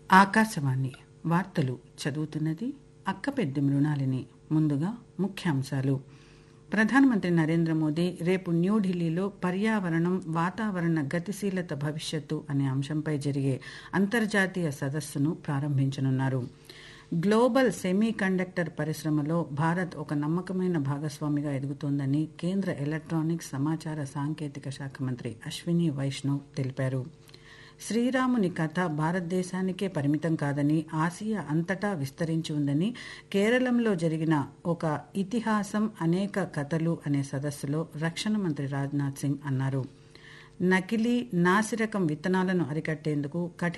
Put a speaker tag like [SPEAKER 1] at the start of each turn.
[SPEAKER 1] ఆకాశవాణి వార్తలు చదువుతున్నది అక్కపెద్ది మృణాలిని ముందుగా ముఖ్యాంశాలు ప్రధానమంత్రి నరేంద్ర మోదీ రేపు న్యూఢిల్లీలో పర్యావరణం వాతావరణ గతిశీలత భవిష్యత్తు అనే అంశంపై జరిగే అంతర్జాతీయ సదస్సును ప్రారంభించనున్నారు గ్లోబల్ సెమీ కండక్టర్ పరిశ్రమలో భారత్ ఒక నమ్మకమైన భాగస్వామిగా ఎదుగుతోందని కేంద్ర ఎలక్ట్రానిక్స్ సమాచార సాంకేతిక శాఖ మంత్రి అశ్విని వైష్ణవ్ తెలిపారు శ్రీరాముని కథ భారతదేశానికే పరిమితం కాదని ఆసియా అంతటా విస్తరించి ఉందని కేరళంలో జరిగిన ఒక ఇతిహాసం అనేక కథలు అనే సదస్సులో రక్షణ మంత్రి రాజ్నాథ్ సింగ్ అన్నారు నకిలీ నాసిరకం విత్తనాలను అరికట్టేందుకు కఠిన